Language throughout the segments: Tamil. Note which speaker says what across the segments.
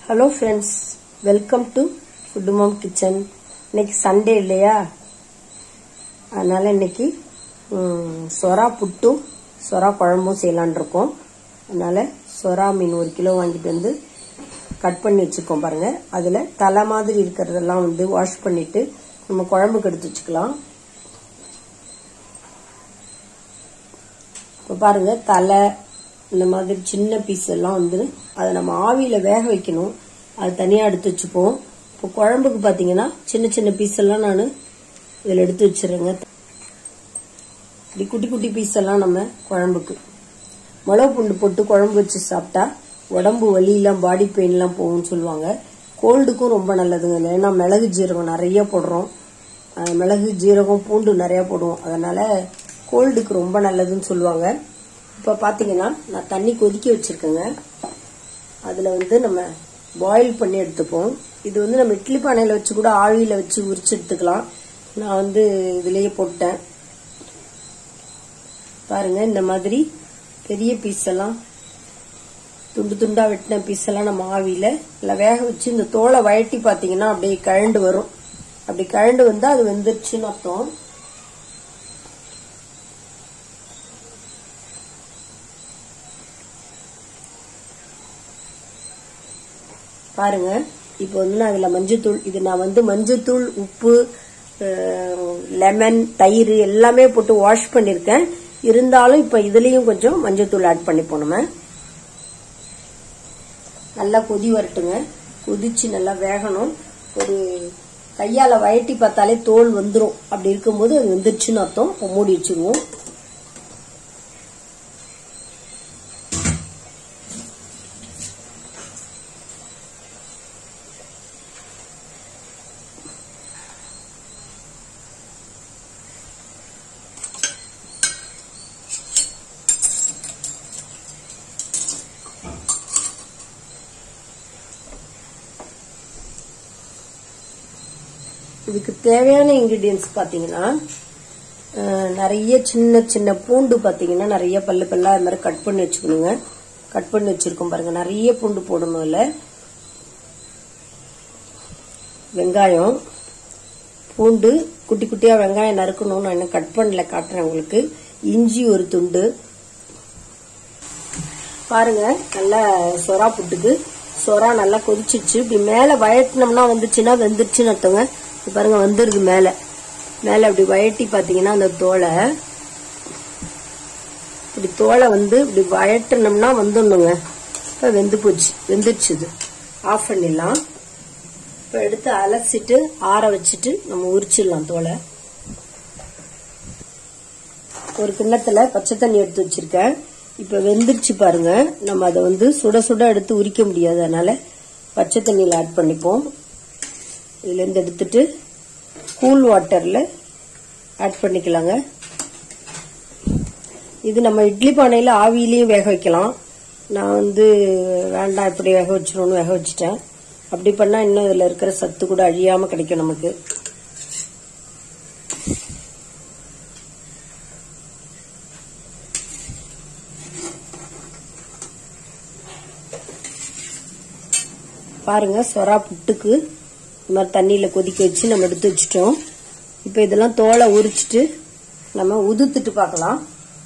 Speaker 1: hello friends welcome to food mom kitchen இன்னைக்கு சண்டே இல்லையா அதனால இன்னைக்கு ம், சொரா புட்டும் சொரா குழம்பும் செய்யலான் இருக்கோம் அதனால சொரா மீன் ஒரு கிலோ வாங்கிட்டு வந்து கட் பண்ணி வச்சுருக்கோம் பாருங்க அதில் தலை மாதிரி இருக்கிறதெல்லாம் வந்து வாஷ் பண்ணிட்டு நம்ம குழம்புக்கு எடுத்து வச்சுக்கலாம் இப்போ பாருங்க தலை இந்த மாதிரி சின்ன பீஸ் எல்லாம் வந்து அதை நம்ம ஆவியில வேக வைக்கணும் அது தனியாக எடுத்து வச்சுப்போம் இப்போ குழம்புக்கு பார்த்தீங்கன்னா சின்ன சின்ன பீஸ் எல்லாம் நான் இதில் எடுத்து வச்சிருங்க இப்படி குட்டி குட்டி பீஸ் எல்லாம் நம்ம குழம்புக்கு மிளகு பூண்டு போட்டு குழம்பு வச்சு சாப்பிட்டா உடம்பு வலியெல்லாம் பாடி பெயின்லாம் போகும்னு சொல்லுவாங்க கோல்டுக்கும் ரொம்ப நல்லதுங்க ஏன்னா மிளகு ஜீரகம் நிறைய போடுறோம் அஹ் மிளகு ஜீரகம் பூண்டு நிறைய போடுவோம் அதனால கோல்டுக்கு ரொம்ப நல்லதுன்னு சொல்லுவாங்க இப்போ பார்த்தீங்கன்னா நான் தண்ணி கொதிக்க வச்சிருக்கேங்க அதில் வந்து நம்ம பாயில் பண்ணி எடுத்துப்போம் இது வந்து நம்ம இட்லி பானையில் வச்சு கூட ஆவியில் வச்சு உரிச்சு எடுத்துக்கலாம் நான் வந்து இதுலேயே போட்டேன் பாருங்க இந்த மாதிரி பெரிய பீஸ் எல்லாம் துண்டு துண்டா வெட்டின பீஸ் எல்லாம் நம்ம ஆவியில நல்லா வேக வச்சு இந்த தோலை வழட்டி பாத்தீங்கன்னா அப்படியே கழண்டு வரும் அப்படி கழண்டு வந்தா அது வெந்துருச்சுன்னு அர்த்தம் பாருங்க இப்போ வந்து நான் இதுல மஞ்சத்தூள் இது நான் வந்து மஞ்சத்தூள் உப்பு லெமன் தயிர் எல்லாமே போட்டு வாஷ் பண்ணிருக்கேன் இருந்தாலும் இப்ப இதுலயும் கொஞ்சம் மஞ்சத்தூள் ஆட் பண்ணிப்போம் நம்ம நல்லா கொதி வரட்டுங்க கொதிச்சு நல்லா வேகணும் ஒரு கையால வயட்டி பார்த்தாலே தோல் வந்துரும் அப்படி இருக்கும்போது அது வந்துருச்சுன்னு அர்த்தம் இப்போ மூடி வச்சிருவோம் இதுக்கு தேவையான இன்கிரீடியன்ஸ் பாத்தீங்கன்னா அஹ், நிறைய சின்ன சின்ன பூண்டு பாத்தீங்கன்னா நிறைய பல்லு பல்லா அது மாதிரி கட் பண்ணி வச்சுக்கணுங்க கட் பண்ணி வச்சிருக்கோம் பாருங்க நிறைய பூண்டு போடணும் இல்ல வெங்காயம் பூண்டு குட்டி குட்டியா வெங்காயம் நறுக்கணும்னு நான் இன்னும் கட் பண்ணல காட்டுறேன் உங்களுக்கு இஞ்சி ஒரு துண்டு பாருங்க நல்லா சொரா புட்டுக்கு சொரா நல்லா கொதிச்சிருச்சு இப்படி மேல வயட்டினோம்னா வந்துச்சுன்னா வெந்துருச்சுன்னு அர்த்தங்க இப்ப பாருங்க வந்துருது மேல மேல இப்படி வயட்டி பாத்தீங்கன்னா அந்த தோலை இப்படி தோலை வந்து இப்படி வயட்டினோம்னா வந்துடணுங்க இப்ப வெந்து போச்சு வெந்துருச்சு இது ஆஃப் பண்ணிடலாம் இப்ப எடுத்து அலசிட்டு ஆற வச்சுட்டு நம்ம உரிச்சிடலாம் தோலை ஒரு கிண்ணத்துல பச்சை தண்ணி எடுத்து வச்சிருக்கேன் இப்ப வெந்துருச்சு பாருங்க நம்ம அதை வந்து சுட சுட எடுத்து உரிக்க முடியாது அதனால பச்சை தண்ணியில ஆட் பண்ணிப்போம் இதுல இருந்து எடுத்துட்டு கூல் வாட்டர்ல ஆட் பண்ணிக்கலாங்க இது நம்ம இட்லி பானையில ஆவியிலையும் வேக வைக்கலாம் நான் வந்து வேண்டாம் இப்படி வேக வச்சிருவோம்னு வேக வச்சுட்டேன் அப்படி பண்ணா இன்னும் இதுல இருக்கிற சத்து கூட அழியாம கிடைக்கும் நமக்கு பாருங்க சொரா புட்டுக்கு இந்த மாதிரி தண்ணியில கொதிக்க வச்சு நம்ம எடுத்து வச்சுட்டோம் இப்போ இதெல்லாம் தோலை உரிச்சிட்டு நம்ம உதுத்துட்டு பார்க்கலாம்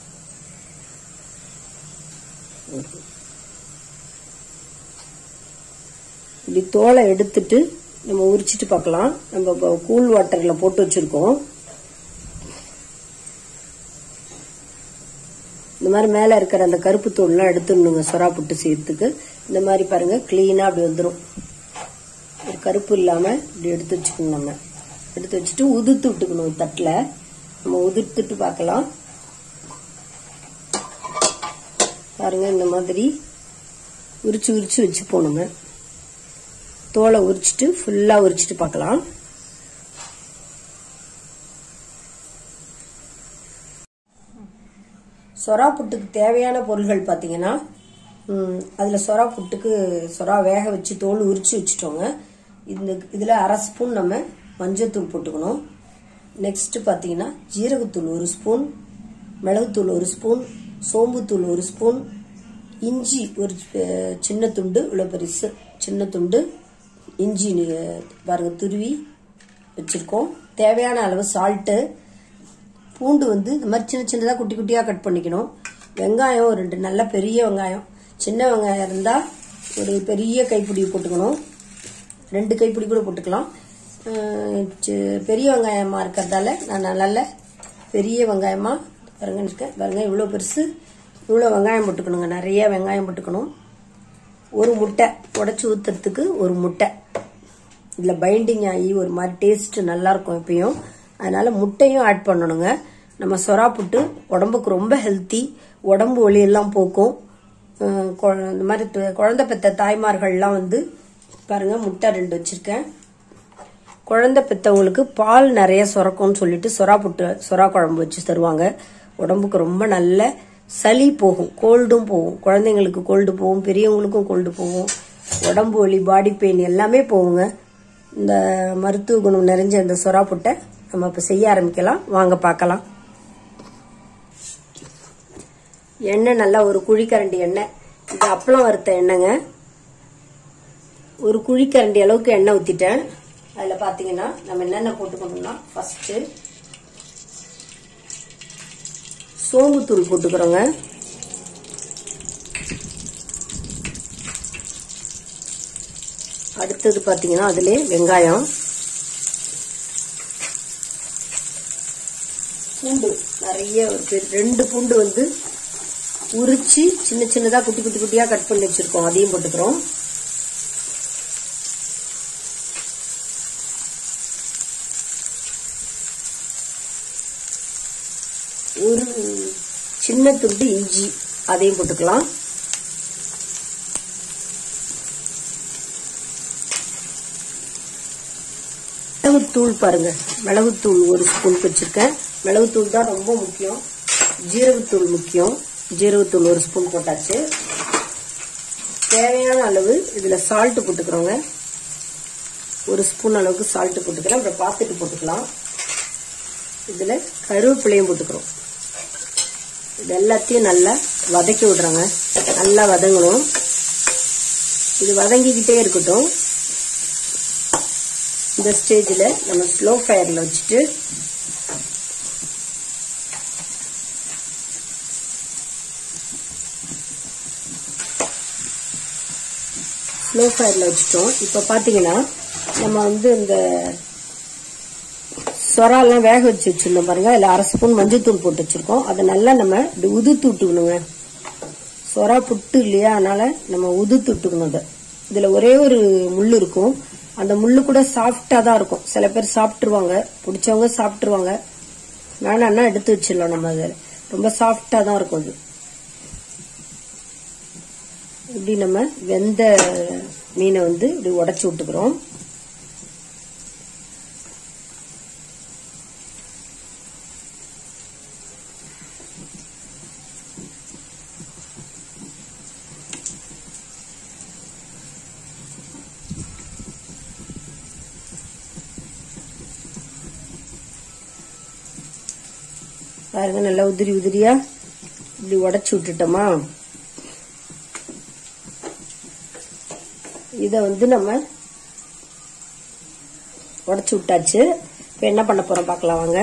Speaker 1: இப்படி தோலை எடுத்துட்டு நம்ம உரிச்சிட்டு பார்க்கலாம் நம்ம இப்போ கூல் வாட்டர்ல போட்டு வச்சிருக்கோம் இந்த மாதிரி மேல இருக்கிற அந்த கருப்பு தூள்லாம் எடுத்துடணுங்க சொரா புட்டு செய்யறதுக்கு இந்த மாதிரி பாருங்க கிளீனா அப்படி வந்துடும் ஒரு கருப்பு இல்லாம இப்படி எடுத்து வச்சுக்கணும் நம்ம எடுத்து வச்சுட்டு உதுத்து விட்டுக்கணும் தட்டுல நம்ம உதிர்த்துட்டு பார்க்கலாம் பாருங்க இந்த மாதிரி உரிச்சு உரிச்சு வச்சுப்போம் நம்ம தோலை உரிச்சிட்டு ஃபுல்லா உரிச்சிட்டு பார்க்கலாம் சொரா புட்டுக்கு தேவையான பொருள்கள் பார்த்தீங்கன்னா ம், அதுல சொரா புட்டுக்கு சொரா வேக வச்சு தோல் உரிச்சு வச்சுட்டோங்க இந்த இதுல அரை ஸ்பூன் நம்ம மஞ்சத்தூள் போட்டுக்கணும் நெக்ஸ்ட் பார்த்தீங்கன்னா ஜீரகத்தூள் ஒரு ஸ்பூன் மிளகுத்தூள் ஒரு ஸ்பூன் சோம்புத்தூள் ஒரு ஸ்பூன் இஞ்சி ஒரு அஹ், சின்ன துண்டு இவ்வளோ பெருசு சின்ன துண்டு இஞ்சி அஹ், பாருங்க துருவி வச்சிருக்கோம் தேவையான அளவு சால்ட்டு பூண்டு வந்து இந்த மாதிரி சின்ன சின்னதாக குட்டி குட்டியாக கட் பண்ணிக்கணும் வெங்காயம் ஒரு ரெண்டு நல்ல பெரிய வெங்காயம் சின்ன வெங்காயம் இருந்தால் ஒரு பெரிய கைப்பிடி போட்டுக்கணும் ரெண்டு கைப்பிடி கூட போட்டுக்கலாம் அஹ் சி- பெரிய வெங்காயமாக இருக்கிறதால நான் நல்ல பெரிய வெங்காயமாக பாருங்க இருக்கேன் பாருங்க இவ்வளோ பெருசு இவ்வளோ வெங்காயம் போட்டுக்கணுங்க நிறைய வெங்காயம் போட்டுக்கணும் ஒரு முட்டை உடச்சி ஊற்றுறதுக்கு ஒரு முட்டை இதில் பைண்டிங் ஆகி ஒரு மாதிரி டேஸ்ட் நல்லா இருக்கும் எப்பயும் அதனால முட்டையும் ஆட் பண்ணணுங்க நம்ம சொரா புட்டு உடம்புக்கு ரொம்ப ஹெல்த்தி உடம்பு ஒளி எல்லாம் போக்கும் அஹ் கொ- இந்த மாதிரி து- குழந்தை பெத்த தாய்மார்கள்லாம் வந்து பாருங்க முட்டை ரெண்டு வச்சிருக்கேன் குழந்தை பெத்தவங்களுக்கு பால் நிறைய சுரக்கும்னு சொல்லிட்டு சொரா புட்டு சொரா குழம்பு வச்சு தருவாங்க உடம்புக்கு ரொம்ப நல்ல சளி போகும் கோல்டும் போகும் குழந்தைங்களுக்கு கோல்டு போகும் பெரியவங்களுக்கும் கோல்டு போகும் உடம்பு வலி பாடி பெயின் எல்லாமே போகுங்க இந்த மருத்துவ குணம் நிறைஞ்ச இந்த சொரா புட்டை நம்ம இப்போ செய்ய ஆரம்பிக்கலாம் வாங்க பார்க்கலாம் எண்ணெய் நல்லா ஒரு குழிக்கரண்டி எண்ணெய் இது அப்பளம் வறுத்த எண்ணெய்ங்க ஒரு குழிக்கரண்டி அளவுக்கு எண்ணெய் ஊற்றிட்டேன் அதில் பார்த்தீங்கன்னா நம்ம என்னென்ன போட்டுக்கணும்னா ஃபஸ்ட்டு சோம்புத்தூள் போட்டுக்கிறோங்க அடுத்தது பார்த்தீங்கன்னா அதிலே வெங்காயம் பூண்டு நிறைய ஒரு பெரிய- ரெண்டு பூண்டு வந்து உரிச்சு சின்ன சின்னதாக குட்டி குட்டி குட்டியாக கட் பண்ணி வச்சிருக்கோம் அதையும் போட்டுக்கிறோம் ஒரு சின்ன துண்டு இஞ்சி அதையும் போட்டுக்கலாம் மிளகுத்தூள் பாருங்க மிளகுத்தூள் ஒரு ஸ்பூன் வச்சிருக்கேன் மிளகுத்தூள் தான் ரொம்ப முக்கியம் ஜீரகத்தூள் முக்கியம் ஜீரகத்தூள் ஒரு ஸ்பூன் போட்டாச்சு தேவையான அளவு இதுல சால்ட் போட்டுக்கிறோங்க ஒரு ஸ்பூன் அளவுக்கு சால்ட் போட்டுக்கிறேன் அப்புறம் பார்த்துட்டு போட்டுக்கலாம் இதுல கருவேப்பிலையும் போட்டுக்கிறோம் இது எல்லாத்தையும் நல்லா வதக்கி விடுறாங்க நல்லா வதங்கணும் இது வதங்கிக்கிட்டே இருக்கட்டும் இந்த ஸ்டேஜில் நம்ம ஸ்லோ ஃபயரில் வச்சுட்டு ஸ்லோ ஃபயரில் வச்சுட்டோம் இப்போ பார்த்தீங்கன்னா நம்ம வந்து இந்த சொராலாம் வேக வச்சு வச்சிருந்தோம் பாருங்க அதில் அரை ஸ்பூன் மஞ்சத்தூள் போட்டு வச்சிருக்கோம் அதை நல்லா நம்ம இப்படி உதுத்து விட்டுக்கணுங்க சொரா புட்டு இல்லையா அதனால நம்ம உதுத்து விட்டுக்கணும் அதை இதில் ஒரே ஒரு முள் இருக்கும் அந்த முள்ளு கூட சாஃப்டாக தான் இருக்கும் சில பேர் சாப்பிட்ருவாங்க பிடிச்சவங்க சாப்பிட்ருவாங்க வேணான்னா எடுத்து வச்சிடலாம் நம்ம அதை ரொம்ப சாஃப்டாக தான் இருக்கும் அது இப்படி நம்ம வெந்த மீனை வந்து இப்படி உடச்சி விட்டுக்கிறோம் பாருங்க நல்லா உதிரி உதிரியா இப்படி உடச்சி விட்டுட்டோமா இத வந்து நம்ம உடச்சி விட்டாச்சு இப்போ என்ன பண்ண போறோம் பார்க்கலாம் வாங்க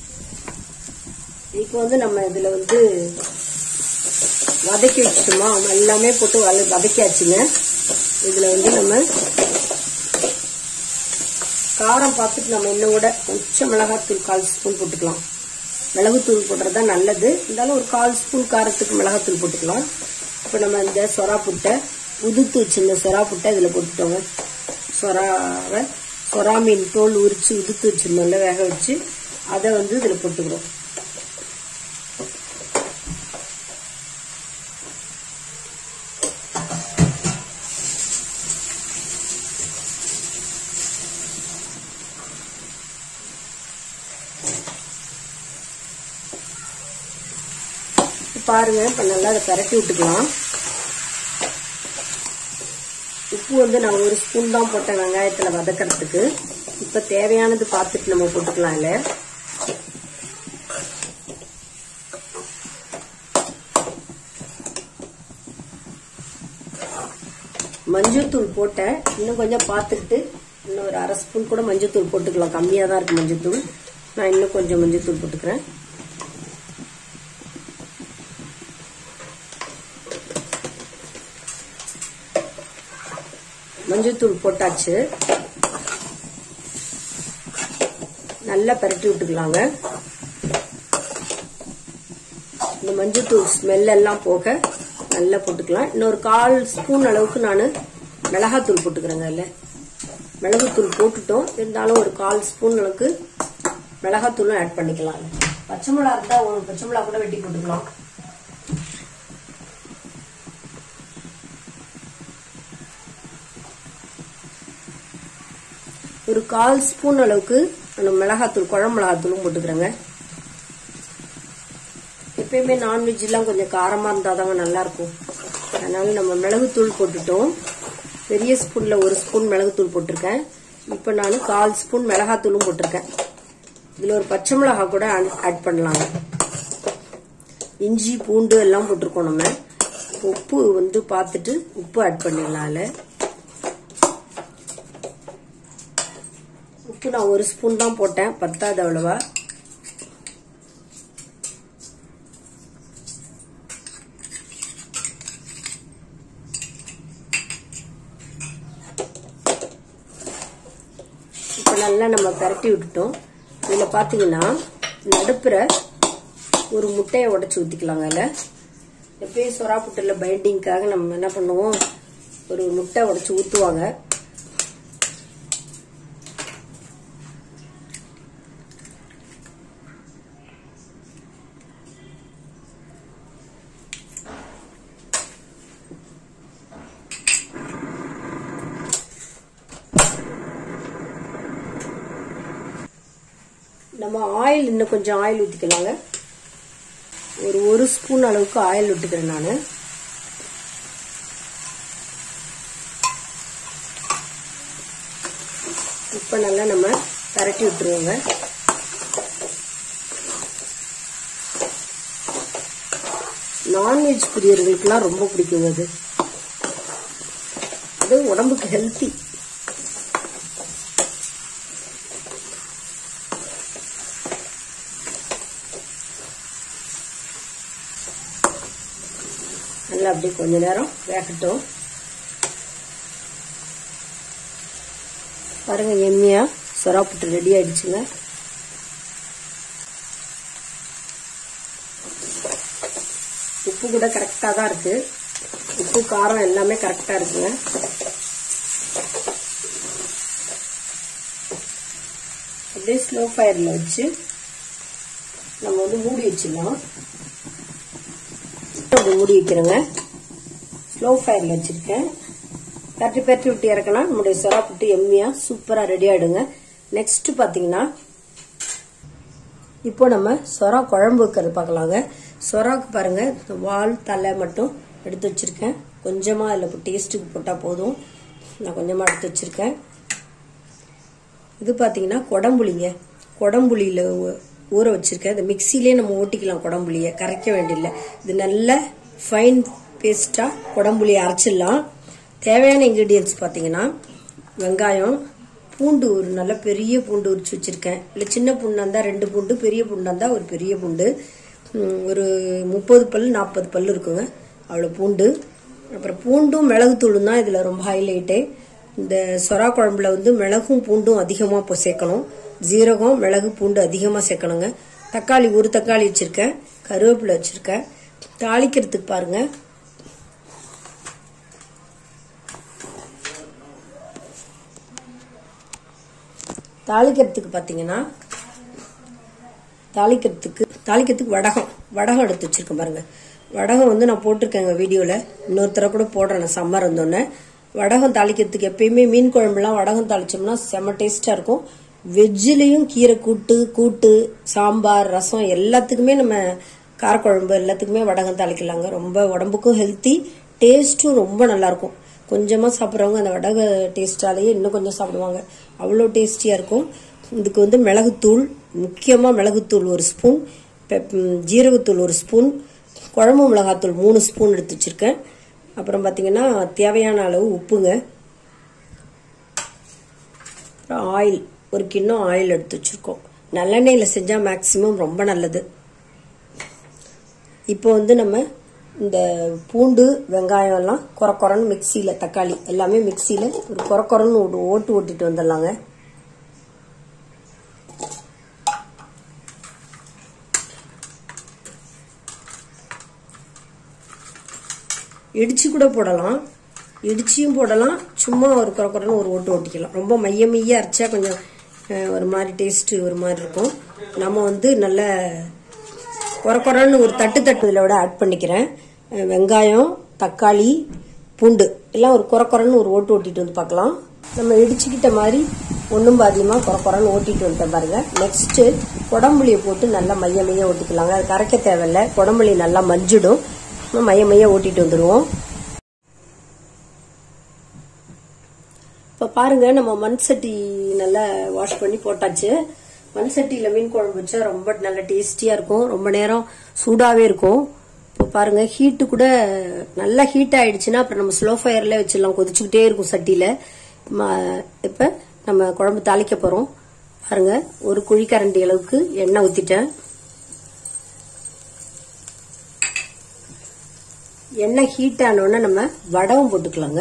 Speaker 1: இப்போ வந்து நம்ம இதுல வந்து வதக்கி வச்சுட்டோமா எல்லாமே போட்டு வத வதக்கியாச்சுங்க இதுல வந்து நம்ம காரம் பார்த்துட்டு நம்ம இன்னும் கூட கொஞ்சம் மிளகாத்தூள் கால் ஸ்பூன் போட்டுக்கலாம் மிளகுத்தூள் போடுறது தான் நல்லது இருந்தாலும் ஒரு கால் ஸ்பூன் காரத்துக்கு மிளகாத்தூள் போட்டுக்கலாம் இப்போ நம்ம இந்த சொரா புட்டை உதுத்து வச்சிருந்த சொரா புட்டை இதில் போட்டுட்டோங்க சொராவை சொரா மீன் தோல் உரிச்சு உதுத்து வச்சிருந்தோம்ல வேக வச்சு அதை வந்து இதில் போட்டுக்கிறோம் பாருங்க இப்போ நல்லா அதை பரட்டி விட்டுக்கலாம் உப்பு வந்து நான் ஒரு ஸ்பூன் தான் போட்டேன் வெங்காயத்தில் வதக்கிறதுக்கு இப்போ தேவையானது பார்த்துட்டு நம்ம போட்டுக்கலாம் இல்லை மஞ்சள்தூள் போட்டேன் இன்னும் கொஞ்சம் பார்த்துக்கிட்டு இன்னும் ஒரு அரை ஸ்பூன் கூட மஞ்சள்தூள் போட்டுக்கலாம் கம்மியாக தான் இருக்கு மஞ்சள்தூள் நான் இன்னும் கொஞ்சம் மஞ்சள்தூள் போட்டுக்கிறேன் மஞ்சள்தூள் போட்டாச்சு நல்லா பரட்டி விட்டுக்கலாங்க இந்த மஞ்சள்தூள் ஸ்மெல் எல்லாம் போக நல்லா போட்டுக்கலாம் இன்னொரு கால் ஸ்பூன் அளவுக்கு நான் மிளகாத்தூள் போட்டுக்கிறேங்க அதில் மிளகுத்தூள் போட்டுட்டோம் இருந்தாலும் ஒரு கால் ஸ்பூன் அளவுக்கு மிளகாத்தூளும் ஆட் பண்ணிக்கலாம் பச்சை மிளகா இருந்தால் ஒரு பச்சை மிளகா கூட வெட்டி போட்டுக்கலாம் ஒரு கால் ஸ்பூன் அளவுக்கு நான் மிளகாத்தூள் குழம்பு மிளகாத்தூளும் போட்டுக்கிறேங்க எப்பயுமே நான்வெஜ் எல்லாம் கொஞ்சம் காரமா இருந்தாதாங்க நல்லா இருக்கும் அதனால நம்ம மிளகுத்தூள் போட்டுட்டோம் பெரிய ஸ்பூன்ல ஒரு ஸ்பூன் மிளகுத்தூள் போட்டிருக்கேன் இப்போ நான் கால் ஸ்பூன் மிளகாத்தூளும் போட்டிருக்கேன் இதுல ஒரு பச்சை மிளகா கூட ஆட் பண்ணலாங்க இஞ்சி பூண்டு எல்லாம் போட்டிருக்கோம் நம்ம உப்பு வந்து பார்த்துட்டு உப்பு ஆட் பண்ணிடலாம் அதில் உப்பு நான் ஒரு ஸ்பூன் தான் போட்டேன் பத்தாது அவ்வளவா இப்போ நல்லா நம்ம பரட்டி விட்டுட்டோம் இதில் பார்த்தீங்கன்னா நடுப்புற ஒரு முட்டையை உடச்சி ஊற்றிக்கலாங்க அதில் எப்பயும் சொரா புட்டில் பைண்டிங்க்காக நம்ம என்ன பண்ணுவோம் ஒரு முட்டை உடச்சி ஊற்றுவாங்க நம்ம ஆயில் இன்னும் கொஞ்சம் ஆயில் ஊற்றிக்கலாங்க ஒரு ஒரு ஸ்பூன் அளவுக்கு ஆயில் விட்டுக்கிறேன் நான் இப்போ நல்லா நம்ம பரட்டி விட்டுருவோங்க நான்வெஜ் பிரியர்களுக்கெல்லாம் ரொம்ப பிடிக்குங்க அது அது உடம்புக்கு ஹெல்த்தி நல்லா அப்படியே கொஞ்ச நேரம் வேகட்டும் பாருங்க எம்மியா சொராப்புட்டு ரெடி ஆயிடுச்சுங்க உப்பு கூட கரெக்டாக தான் இருக்கு உப்பு காரம் எல்லாமே கரெக்டாக இருக்குங்க அப்படியே ஸ்லோ ஃபயரில் வச்சு நம்ம வந்து மூடி வச்சிடலாம் அப்படி மூடி வைக்கிறேங்க ஸ்லோ ஃபயரில் வச்சுருக்கேன் தட்டி பரட்டி விட்டு இறக்கலாம் நம்முடைய சொரா புட்டு எம்மியாக சூப்பராக ரெடி ஆகிடுங்க நெக்ஸ்ட் பார்த்தீங்கன்னா இப்போ நம்ம சொரா குழம்பு வைக்கிறது பார்க்கலாங்க சொராக்கு பாருங்க இந்த வால் தலை மட்டும் எடுத்து வச்சிருக்கேன் கொஞ்சமாக அதில் இப்போ டேஸ்ட்டுக்கு போட்டால் போதும் நான் கொஞ்சமாக எடுத்து வச்சிருக்கேன் இது பார்த்தீங்கன்னா குடம்புளிங்க குடம்புளியில் ஊற வச்சிருக்கேன் இந்த மிக்சிலே நம்ம ஓட்டிக்கலாம் குடம்புளியை கரைக்க வேண்டியதில்லை இது நல்ல ஃபைன் பேஸ்ட்டாக குடம்புளியை அரைச்சிடலாம் தேவையான இன்க்ரீடியன்ஸ் பார்த்தீங்கன்னா வெங்காயம் பூண்டு ஒரு நல்ல பெரிய பூண்டு உரிச்சு வச்சிருக்கேன் இல்லை சின்ன பூண்டாக இருந்தால் ரெண்டு பூண்டு பெரிய பூண்டாக இருந்தால் ஒரு பெரிய பூண்டு ஒரு முப்பது பல் நாற்பது பல் இருக்குங்க அவ்வளோ பூண்டு அப்புறம் பூண்டும் மிளகுத்தூளும் தான் இதில் ரொம்ப ஹைலைட்டே இந்த சொரா குழம்புல வந்து மிளகும் பூண்டும் அதிகமாக இப்போ சேர்க்கணும் ஜீரகம் மிளகு பூண்டு அதிகமாக சேர்க்கணுங்க தக்காளி ஒரு தக்காளி வச்சுருக்கேன் கருவேப்பிலை வச்சுருக்கேன் தாளிக்கிறதுக்கு பாருங்க தாளிக்கிறதுக்கு பார்த்தீங்கன்னா தாளிக்கிறதுக்கு தாளிக்கிறதுக்கு வடகம் வடகம் எடுத்து வச்சிருக்கேன் பாருங்க வடகம் வந்து நான் போட்டிருக்கேங்க வீடியோவில் இன்னொருத்தர கூட போடுறேன் நான் சம்மர் இருந்தோன்னே வடகம் தாளிக்கிறதுக்கு எப்பயுமே மீன் குழம்புலாம் வடகம் தாளிச்சோம்னா செம்ம டேஸ்ட்டாக இருக்கும் வெஜ்ஜிலையும் கீரை கூட்டு கூட்டு சாம்பார் ரசம் எல்லாத்துக்குமே நம்ம காரக்குழம்பு எல்லாத்துக்குமே வடகம் தாளிக்கலாங்க ரொம்ப உடம்புக்கும் ஹெல்த்தி டேஸ்ட்டும் ரொம்ப நல்லாயிருக்கும் கொஞ்சமாக சாப்பிட்றவங்க அந்த வடக டேஸ்டாலேயே இன்னும் கொஞ்சம் சாப்பிடுவாங்க அவ்வளோ டேஸ்டியாக இருக்கும் இதுக்கு வந்து மிளகுத்தூள் முக்கியமாக மிளகுத்தூள் ஒரு ஸ்பூன் பெப் ஜீரகத்தூள் ஒரு ஸ்பூன் குழம்பு மிளகாத்தூள் மூணு ஸ்பூன் எடுத்து வச்சுருக்கேன் அப்புறம் பார்த்தீங்கன்னா தேவையான அளவு உப்புங்க அப்புறம் ஆயில் ஒரு கிண்ணம் ஆயில் எடுத்து வச்சுருக்கோம் நல்லெண்ணெயில் செஞ்சால் மேக்ஸிமம் ரொம்ப நல்லது இப்போ வந்து நம்ம இந்த பூண்டு வெங்காயம் எல்லாம் குறை குறைன்னு மிக்சியில் தக்காளி எல்லாமே மிக்சியில் ஒரு குறை குறைன்னு ஒரு ஓட்டு ஓட்டிட்டு வந்துடலாங்க இடிச்சு கூட போடலாம் இடிச்சியும் போடலாம் சும்மா ஒரு குறை குறைன்னு ஒரு ஓட்டு ஓட்டிக்கலாம் ரொம்ப மைய மைய அரைச்சா கொஞ்சம் அஹ், ஒரு மாதிரி டேஸ்ட்டு ஒரு மாதிரி இருக்கும் நம்ம வந்து நல்ல குறை குறைன்னு ஒரு தட்டு தட்டு இதில் விட ஆட் பண்ணிக்கிறேன் அஹ், வெங்காயம் தக்காளி பூண்டு எல்லாம் ஒரு குறை குறைன்னு ஒரு ஓட்டு ஓட்டிட்டு வந்து பார்க்கலாம் நம்ம இடிச்சுக்கிட்ட மாதிரி ஒன்றும் பாதியமாக குறை குறைன்னு ஓட்டிட்டு வந்துட்டேன் பாருங்க நெக்ஸ்ட்டு குடம்புளியை போட்டு நல்லா மைய மைய ஓட்டிக்கலாங்க அது கரைக்க தேவையில்லை குடம்புளி நல்லா மஞ்சிடும் நம்ம மைய மைய ஓட்டிட்டு வந்துடுவோம் இப்போ பாருங்க நம்ம மண் சட்டி நல்லா வாஷ் பண்ணி போட்டாச்சு மண் சட்டியில் மீன் குழம்பு வச்சா ரொம்ப நல்ல டேஸ்டியாக இருக்கும் ரொம்ப நேரம் சூடாகவே இருக்கும் இப்போ பாருங்க ஹீட்டு கூட நல்லா ஹீட் ஆயிடுச்சுன்னா அப்புறம் நம்ம ஸ்லோ ஃபயர்ல வச்சிடலாம் கொதிச்சுக்கிட்டே இருக்கும் சட்டியில் இப்போ நம்ம குழம்பு தாளிக்க போகிறோம் பாருங்க ஒரு குழிக்கரண்டி அளவுக்கு எண்ணெய் ஊற்றிட்டேன் எண்ணெய் ஹீட் ஆனோடனே நம்ம வடகம் போட்டுக்கலாங்க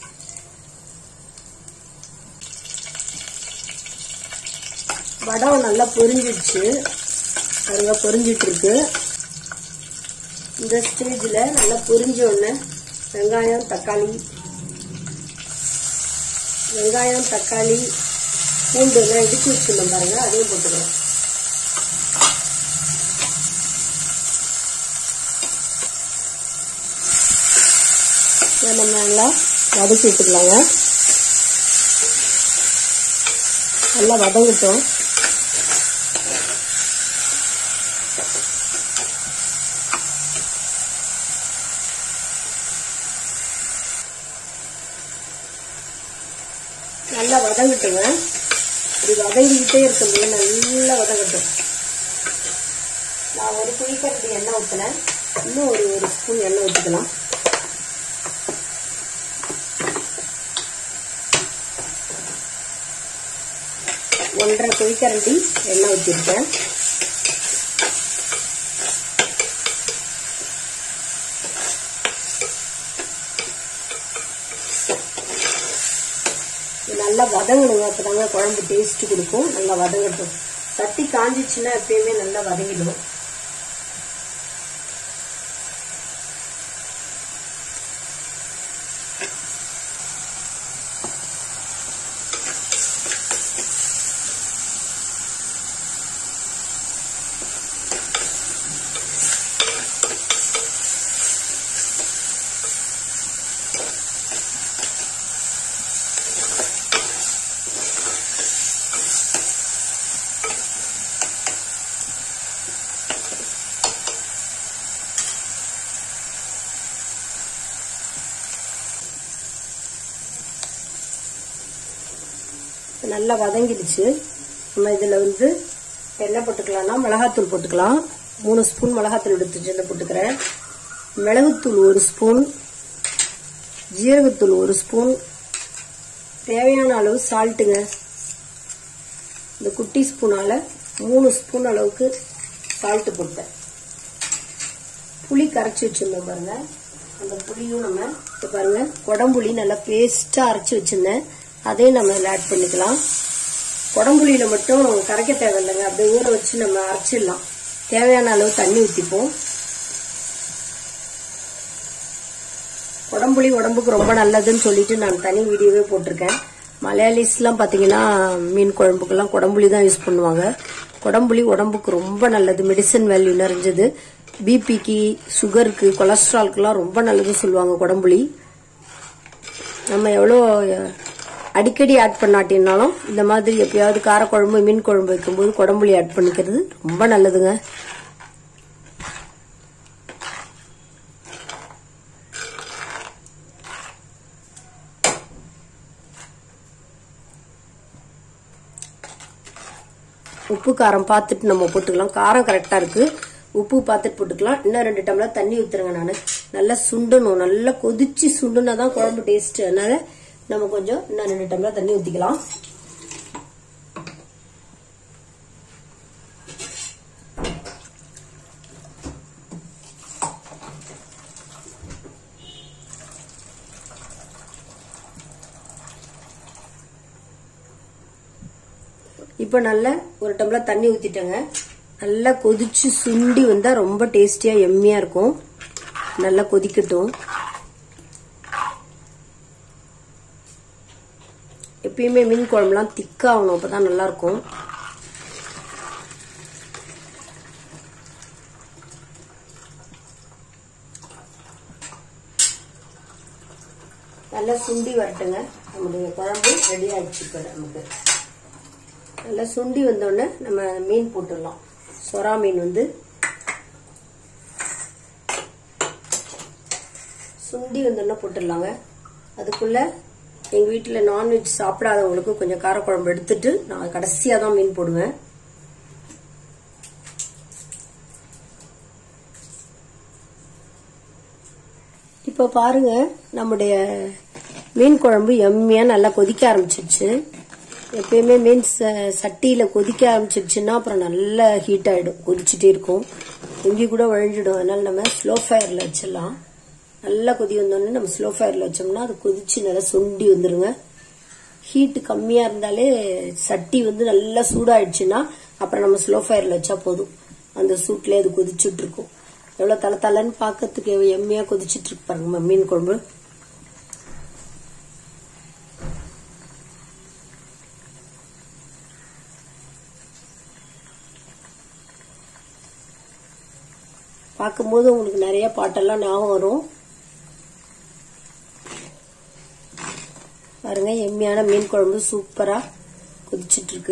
Speaker 1: வடம் நல்லா பொரிஞ்சிடுச்சு பாருங்க பொரிஞ்சிட்டு இருக்கு இந்த ஸ்டேஜில் நல்லா பொரிஞ்ச உடனே வெங்காயம் தக்காளி வெங்காயம் தக்காளி பூண்டு எல்லாம் இடிச்சு வச்சுருந்தோம் பாருங்க அதையும் போட்டுக்கலாம் இதை நம்ம நல்லா வதக்கி விட்டுக்கலாங்க நல்லா வதங்கட்டும் நல்லா வதங்கட்டுங்க இது வதங்கிக்கிட்டே இருக்கும்போது நல்லா வதங்கட்டும் நான் ஒரு குழிக்கரண்டி எண்ணெய் ஊற்றினேன் இன்னும் ஒரு ஒரு ஸ்பூன் எண்ணெய் ஊற்றிக்கலாம் ஒன்றரை குழிக்கரண்டி எண்ணெய் ஊற்றிருக்கேன் இது நல்லா வதங்கணுங்க அப்பதாங்க குழம்பு டேஸ்ட் கொடுக்கும் நல்லா வதங்கட்டும் சட்டி காஞ்சிச்சுன்னா எப்பயுமே நல்லா வதங்கிடும் நல்லா வதங்கிடுச்சு நம்ம இதில் வந்து என்ன போட்டுக்கலாம்னா மிளகாத்தூள் போட்டுக்கலாம் மூணு ஸ்பூன் மிளகாத்தூள் எடுத்து வச்சு போட்டுக்கிறேன் மிளகுத்தூள் ஒரு ஸ்பூன் ஜீரகத்தூள் ஒரு ஸ்பூன் தேவையான அளவு சால்ட்டுங்க இந்த குட்டி ஸ்பூனால மூணு ஸ்பூன் அளவுக்கு சால்ட்டு போட்டேன் புளி கரைச்சி வச்சிருந்தோம் பாருங்க அந்த புளியும் நம்ம இப்போ பாருங்க குடம்புளி நல்லா பேஸ்டா அரைச்சி வச்சிருந்தேன் அதையும் நம்ம இதில் ஆட் பண்ணிக்கலாம் குடம்புளியில மட்டும் கரைக்க தேவையில்லைங்க அப்படியே ஊற வச்சு நம்ம அரைச்சிடலாம் தேவையான அளவு தண்ணி ஊற்றிப்போம் குடம்புளி உடம்புக்கு ரொம்ப நல்லதுன்னு சொல்லிட்டு நான் தனி வீடியோவே போட்டிருக்கேன் மலையாளிஸ்லாம் பார்த்தீங்கன்னா மீன் குழம்புக்கெல்லாம் குடம்புளி தான் யூஸ் பண்ணுவாங்க குடம்புளி உடம்புக்கு ரொம்ப நல்லது மெடிசன் வேல்யூ நிறைஞ்சது பிபிக்கு சுகருக்கு கொலஸ்ட்ரால்க்குலாம் ரொம்ப நல்லது சொல்லுவாங்க குடம்புளி நம்ம எவ்வளோ அஹ், அடிக்கடி ஆட் பண்ணாட்டினாலும் இந்த மாதிரி எப்பயாவது காரக்குழம்பு மீன் குழம்பு வைக்கும்போது குடம்புளி ஆட் பண்ணிக்கிறது ரொம்ப நல்லதுங்க உப்பு காரம் பார்த்துட்டு நம்ம போட்டுக்கலாம் காரம் கரெக்டாக இருக்கு உப்பு பார்த்துட்டு போட்டுக்கலாம் இன்னும் ரெண்டு டம்ளர் தண்ணி ஊற்றுறேங்க நான் நல்லா சுண்டணும் நல்லா கொதிச்சு சுண்டுனா தான் குழம்பு டேஸ்ட் அதனால நம்ம கொஞ்சம் இன்னும் ரெண்டு டம்ளர் தண்ணி ஊற்றிக்கலாம் இப்போ நல்லா ஒரு டம்ளர் தண்ணி ஊற்றிட்டேங்க நல்லா கொதிச்சு சுண்டி வந்தால் ரொம்ப டேஸ்டியாக எம்மியாக இருக்கும் நல்லா கொதிக்கட்டும் எப்பயுமே மீன் குழம்புலாம் திக்காகணும் அப்போ தான் நல்லாயிருக்கும் நல்லா சுண்டி வரட்டுங்க நம்முடைய குழம்பு ரெடி ஆகிடுச்சு இப்போ நமக்கு நல்லா சுண்டி வந்தோடனே நம்ம மீன் போட்டுடலாம் சொரா மீன் வந்து சுண்டி வந்தோடனே போட்டுடலாங்க அதுக்குள்ள எங்கள் வீட்டில் நான்வெஜ் சாப்பிடாதவங்களுக்கு கொஞ்சம் காரக்குழம்பு எடுத்துட்டு நான் கடைசியாக தான் மீன் போடுவேன் இப்போ பாருங்க நம்முடைய மீன் குழம்பு எம்மியாக நல்லா கொதிக்க ஆரம்பிச்சிருச்சு எப்பயுமே மீன் ச- சட்டியில கொதிக்க ஆரம்பிச்சிருச்சுன்னா அப்புறம் நல்லா ஹீட் ஆயிடும் கொதிச்சுட்டே இருக்கும் இங்கி கூட வழிஞ்சிடும் அதனால நம்ம ஸ்லோ ஃபயர்ல வச்சிடலாம் நல்லா கொதி வந்தோடனே நம்ம ஸ்லோ ஃபயர்ல வச்சோம்னா அது கொதிச்சு நல்லா சுண்டி வந்துருங்க ஹீட் கம்மியா இருந்தாலே சட்டி வந்து நல்லா சூடாயிடுச்சுன்னா அப்புறம் நம்ம ஸ்லோ ஃபயர்ல வச்சா போதும் அந்த சூட்லயே அது கொதிச்சுட்டு இருக்கும் எவ்வளவு தலை தலைன்னு பார்க்கறதுக்கு எம்மையா கொதிச்சுட்டு இருக்கு பாருங்க மீன் குழம்பு பார்க்கும்போது உங்களுக்கு நிறைய பாட்டெல்லாம் ஞாபகம் வரும் பாருங்க எம்மியான மீன் குழம்பு சூப்பரா கொதிச்சிட்டு இருக்கு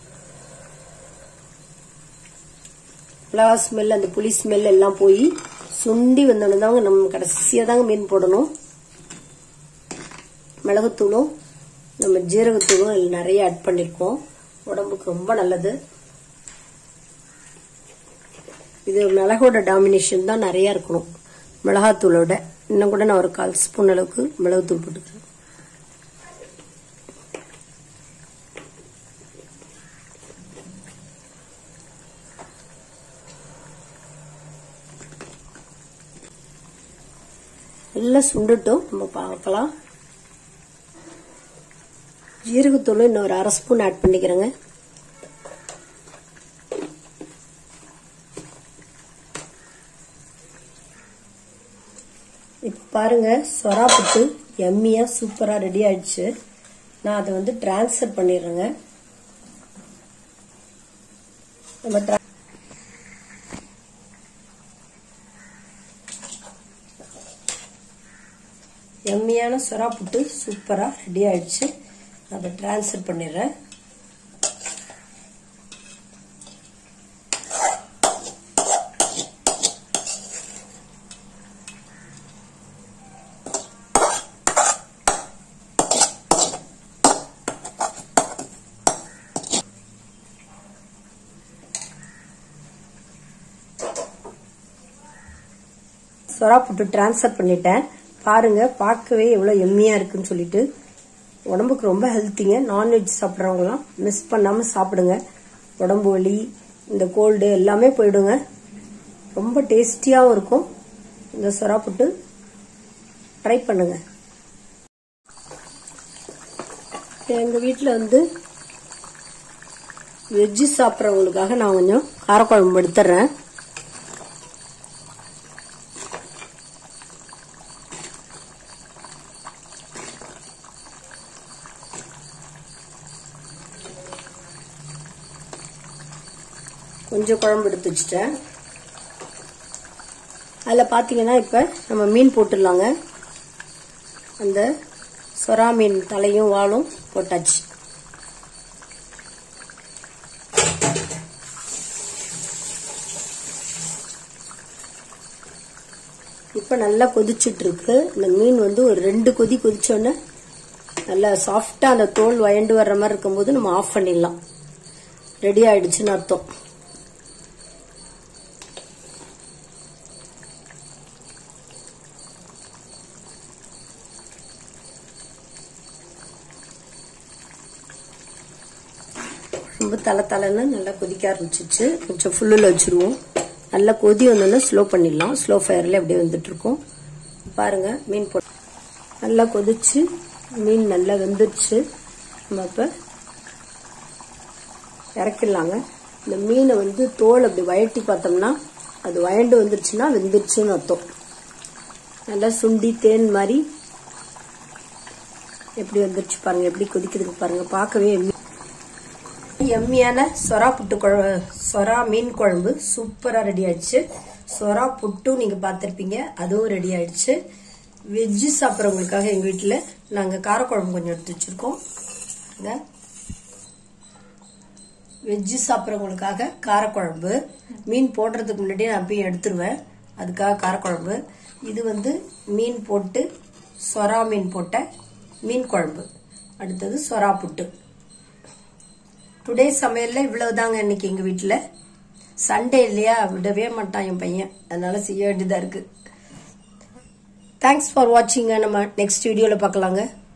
Speaker 1: மிளகா ஸ்மெல் அந்த புளி ஸ்மெல் எல்லாம் போய் சுண்டி வந்தோடனே தாங்க நம்ம கடைசியா தாங்க மீன் போடணும் மிளகுத்தூளும் நம்ம ஜீரகத்தூளும் இதுல நிறைய ஆட் பண்ணிருக்கோம் உடம்புக்கு ரொம்ப நல்லது இது மிளகோட டாமினேஷன் தான் நிறைய இருக்கணும் மிளகாத்தூளோட இன்னும் கூட நான் ஒரு கால் ஸ்பூன் அளவுக்கு மிளகுத்தூள் போட்டுக்கிறேன் எல்லாம் சுண்டுட்டும் நம்ம பார்க்கலாம் ஜீரகத்தூள் இன்னும் ஒரு அரை ஸ்பூன் ஆட் பண்ணிக்கிறேங்க இப்போ பாருங்க சொரா புட்டு எம்மியா சூப்பரா ரெடி ஆயிடுச்சு நான் அதை வந்து டிரான்ஸ்ஃபர் பண்ணிடுறேங்க நம்ம tra- எம்மியான சொரா புட்டு சூப்பரா ரெடி ஆயிடுச்சு நான் அதை டிரான்ஸ்ஃபர் பண்ணிடுறேன் சொரா புட்டு டிரான்ஸ்ஃபர் பண்ணிட்டேன் பாருங்க பார்க்கவே எவ்வளவு எம்மியா இருக்குன்னு சொல்லிட்டு உடம்புக்கு ரொம்ப ஹெல்த்திங்க நான்வெஜ் சாப்பிட்றவங்கலாம் மிஸ் பண்ணாம சாப்பிடுங்க உடம்பு வலி இந்த கோல்டு எல்லாமே போயிடுங்க ரொம்ப டேஸ்டியாகவும் இருக்கும் இந்த சொரா புட்டு ட்ரை பண்ணுங்க எங்க வீட்டில் வந்து வெஜ்ஜு சாப்பிட்றவங்களுக்காக நான் கொஞ்சம் காரக்குழம்பு எடுத்துடுறேன் கொஞ்சம் குழம்பு எடுத்து வச்சுட்டேன் அதில் பார்த்தீங்கன்னா இப்போ நம்ம மீன் போட்டுடலாங்க அந்த சொரா மீன் தலையும் வாலும் போட்டாச்சு இப்போ நல்லா கொதிச்சுட்டு இருக்கு இந்த மீன் வந்து ஒரு ரெண்டு கொதி கொதிச்சோன்னே நல்லா சாஃப்டா அந்த தோல் வயண்டு வர்ற மாதிரி இருக்கும்போது நம்ம ஆஃப் பண்ணிடலாம் ரெடி ஆயிடுச்சுன்னு அர்த்தம் ரொம்ப தலை தலைன்னு நல்லா கொதிக்க ஆரம்பிச்சிச்சு கொஞ்சம் ஃபுல்லில் வச்சுருவோம் நல்லா கொதி வந்தோன்னா ஸ்லோ பண்ணிடலாம் ஸ்லோ ஃபயரில் அப்படியே வந்துட்டு இருக்கோம் பாருங்க மீன் போட்டு நல்லா கொதிச்சு மீன் நல்லா வெந்துருச்சு நம்ம இப்போ இறக்கிடலாங்க இந்த மீனை வந்து தோல் அப்படி வயட்டி பார்த்தோம்னா அது வயண்டு வந்துருச்சுன்னா வெந்துருச்சுன்னு அர்த்தம் நல்லா சுண்டி தேன் மாதிரி எப்படி வந்துருச்சு பாருங்க எப்படி கொதிக்குதுக்கு பாருங்க பார்க்கவே எம்மியான சொரா புட்டு குழம்பு சொரா மீன் குழம்பு சூப்பராக ரெடி ஆயிடுச்சு சொரா புட்டும் நீங்கள் பார்த்துருப்பீங்க அதுவும் ரெடி ஆயிடுச்சு வெஜ்ஜு சாப்பிட்றவங்களுக்காக எங்கள் வீட்டில் நாங்கள் காரக்குழம்பு கொஞ்சம் எடுத்து வச்சுருக்கோம் வெஜ்ஜு சாப்பிட்றவங்களுக்காக காரக்குழம்பு மீன் போடுறதுக்கு முன்னாடியே நான் போய் எடுத்துருவேன் அதுக்காக காரக்குழம்பு இது வந்து மீன் போட்டு சொரா மீன் போட்ட மீன் குழம்பு அடுத்தது சொரா புட்டு டுடே சமையல்ல இவ்வளவுதாங்க இன்னைக்கு எங்க வீட்டுல சண்டே இல்லையா விடவே மாட்டான் என் பையன் அதனால செய்ய வேண்டியதா இருக்கு தேங்க்ஸ் ஃபார் வாட்சிங்க நம்ம நெக்ஸ்ட் வீடியோல பார்க்கலாங்க